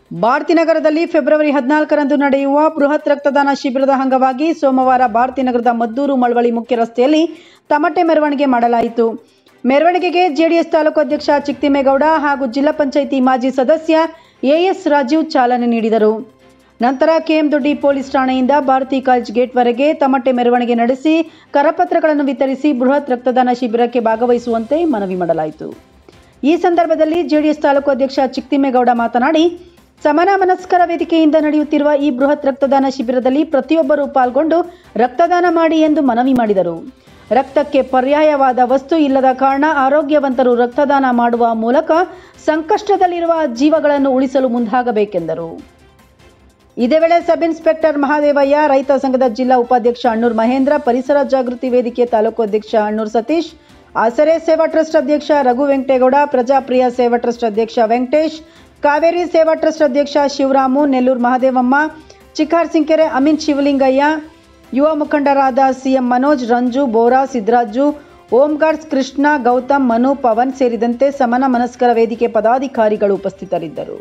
ಭಾರತೀನಗರದಲ್ಲಿ February ಹದಿನಾಲ್ಕರಂದು ನಡೆಯುವ ಬೃಹತ್ ರಕ್ತದಾನ ಶಿಬಿರದ ಅಂಗವಾಗಿ ಸೋಮವಾರ ಭಾರತೀನಗರದ ಮದ್ದೂರು ಮಳವಳ್ಳಿ ಮುಖ್ಯ ರಸ್ತೆಯಲ್ಲಿ ತಮಟೆ ಮೆರವಣಿಗೆ ಮಾಡಲಾಯಿತು ಮೆರವಣಿಗೆಗೆ ಜೆಡಿಎಸ್ ತಾಲೂಕು ಅಧ್ಯಕ್ಷ ಚಿಕ್ತಿಮೇಗೌಡ ಹಾಗೂ ಜಿಲ್ಲಾ ಪಂಚಾಯಿತಿ ಮಾಜಿ ಸದಸ್ಯ ಎಎಸ್ ರಾಜೀವ್ ಚಾಲನೆ ನೀಡಿದರು ನಂತರ ಕೆಎಂ ದೊಡ್ಡಿ ಪೊಲೀಸ್ ಠಾಣೆಯಿಂದ ಭಾರತಿ ಕಾಲೇಜ್ ಗೇಟ್ವರೆಗೆ ತಮಟೆ ಮೆರವಣಿಗೆ ನಡೆಸಿ ಕರಪತ್ರಗಳನ್ನು ವಿತರಿಸಿ ಬೃಹತ್ ರಕ್ತದಾನ ಶಿಬಿರಕ್ಕೆ ಭಾಗವಹಿಸುವಂತೆ ಮನವಿ ಮಾಡಲಾಯಿತು ಈ ಸಂದರ್ಭದಲ್ಲಿ ಜೆಡಿಎಸ್ ತಾಲೂಕು ಅಧ್ಯಕ್ಷ ಚಿಕ್ತಿಮೇಗೌಡ ಮಾತನಾಡಿ ಸಮಾನ ಮನಸ್ಕರ ವೇದಿಕೆಯಿಂದ ನಡೆಯುತ್ತಿರುವ ಈ ಬೃಹತ್ ರಕ್ತದಾನ ಶಿಬಿರದಲ್ಲಿ ಪ್ರತಿಯೊಬ್ಬರೂ ಪಾಲ್ಗೊಂಡು ರಕ್ತದಾನ ಮಾಡಿ ಎಂದು ಮನವಿ ಮಾಡಿದರು ರಕ್ತಕ್ಕೆ ಪರ್ಯಾಯವಾದ ವಸ್ತು ಇಲ್ಲದ ಕಾರಣ ಆರೋಗ್ಯವಂತರು ರಕ್ತದಾನ ಮಾಡುವ ಮೂಲಕ ಸಂಕಷ್ಟದಲ್ಲಿರುವ ಜೀವಗಳನ್ನು ಉಳಿಸಲು ಮುಂದಾಗಬೇಕೆಂದರು ಇದೇ ವೇಳೆ ಸಬ್ ಇನ್ಸ್ಪೆಕ್ಟರ್ ಮಹಾದೇವಯ್ಯ ರೈತ ಸಂಘದ ಜಿಲ್ಲಾ ಉಪಾಧ್ಯಕ್ಷ ಅಣ್ಣೂರ್ ಮಹೇಂದ್ರ ಪರಿಸರ ಜಾಗೃತಿ ವೇದಿಕೆ ತಾಲೂಕು ಅಧ್ಯಕ್ಷ ಅಣ್ಣೂರ್ ಸತೀಶ್ ಆಸರೆ ಸೇವಾ ಟ್ರಸ್ಟ್ ಅಧ್ಯಕ್ಷ ರಘು ವೆಂಕಟೇಗೌಡ ಪ್ರಜಾಪ್ರಿಯ ಸೇವಾ ಟ್ರಸ್ಟ್ ಅಧ್ಯಕ್ಷ ವೆಂಕಟೇಶ್ ಕಾವೇರಿ ಸೇವಾ ಟ್ರಸ್ಟ್ ಅಧ್ಯಕ್ಷ ಶಿವರಾಮು ನೆಲ್ಲೂರು ಮಹದೇವಮ್ಮ ಚಿಕ್ಕಾರ್ ಸಿಂಕೆರೆ ಅಮೀನ್ ಶಿವಲಿಂಗಯ್ಯ ಯುವ ಮುಖಂಡರಾದ ಸಿಎಂ ಮನೋಜ್ ರಂಜು ಬೋರಾ ಸಿದ್ದರಾಜು ಓಂಗಾರ್ಸ್ ಕೃಷ್ಣ ಗೌತಮ್ ಮನು ಪವನ್ ಸೇರಿದಂತೆ ಸಮನ ಮನಸ್ಕರ ವೇದಿಕೆ ಪದಾಧಿಕಾರಿಗಳು ಉಪಸ್ಥಿತರಿದ್ದರು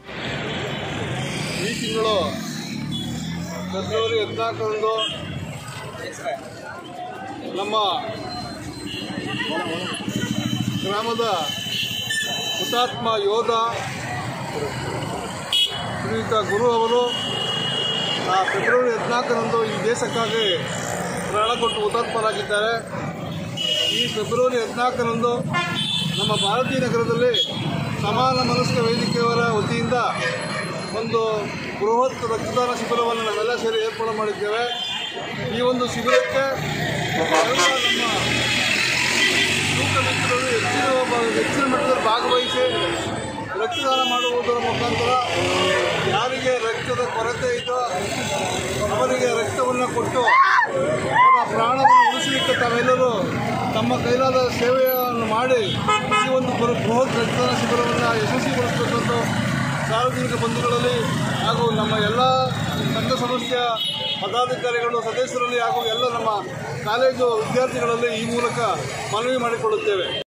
ಈ ತಿಂಗಳು ಫೆಬ್ರವರಿ ಹದಿನಾಲ್ಕರಂದು ನಮ್ಮ ಗ್ರಾಮದ ಹುತಾತ್ಮ ಯೋಧ ಶ್ರೀಯುತ ಗುರು ಅವರು ಆ ಫೆಬ್ರವರಿ ಹದಿನಾಲ್ಕರಂದು ಈ ದೇಶಕ್ಕಾಗಿ ಪ್ರಾಣ ಕೊಟ್ಟು ಹುತಾತ್ಮರಾಗಿದ್ದಾರೆ ಈ ಫೆಬ್ರವರಿ ಹದಿನಾಲ್ಕರಂದು ನಮ್ಮ ಭಾರತೀಯ ನಗರದಲ್ಲಿ ಸಮಾನ ಮನಸ್ಕ ವೇದಿಕೆಯವರ ವತಿಯಿಂದ ಒಂದು ಬೃಹತ್ ರಕ್ತದಾನ ಶಿಬಿರವನ್ನು ನಾವೆಲ್ಲ ಸೇರಿ ಏರ್ಪಾಡು ಮಾಡಿದ್ದೇವೆ ಈ ಒಂದು ಶಿಬಿರಕ್ಕೆ ಎಲ್ಲ ನಮ್ಮ ತೂಕ ಮಿತ್ರರು ಹೆಚ್ಚಿನ ಒಬ್ಬ- ಹೆಚ್ಚಿನ ಮಟ್ಟದಲ್ಲಿ ಭಾಗವಹಿಸಿ ರಕ್ತದಾನ ಮಾಡುವುದರ ಮುಖಾಂತರ ಯಾರಿಗೆ ರಕ್ತದ ಕೊರತೆ ಇದೋ ಅವರಿಗೆ ರಕ್ತವನ್ನು ಕೊಟ್ಟು ಅವರ ಪ್ರಾಣವನ್ನು ಉಳಿಸಲಿಕ್ಕೆ ತಾವೆಲ್ಲರೂ ತಮ್ಮ ಕೈಲಾದ ಸೇವೆಯನ್ನು ಮಾಡಿ ಈ ಒಂದು ಬೃ- ಬೃಹತ್ ರಕ್ತದಾನ ಶಿಬಿರವನ್ನು ಯಶಸ್ವಿಗೊಳಿಸಬೇಕೆಂದು ಸಾರ್ವಜನಿಕ ಬಂಧುಗಳಲ್ಲಿ ಹಾಗೂ ನಮ್ಮ ಎಲ್ಲ ಸಂಘ ಸಂಸ್ಥೆಯ ಪದಾಧಿಕಾರಿಗಳು ಸದಸ್ಯರಲ್ಲಿ ಹಾಗೂ ಎಲ್ಲ ನಮ್ಮ ಕಾಲೇಜು ವಿದ್ಯಾರ್ಥಿಗಳಲ್ಲಿ ಈ ಮೂಲಕ ಮನವಿ ಮಾಡಿಕೊಳ್ಳುತ್ತೇವೆ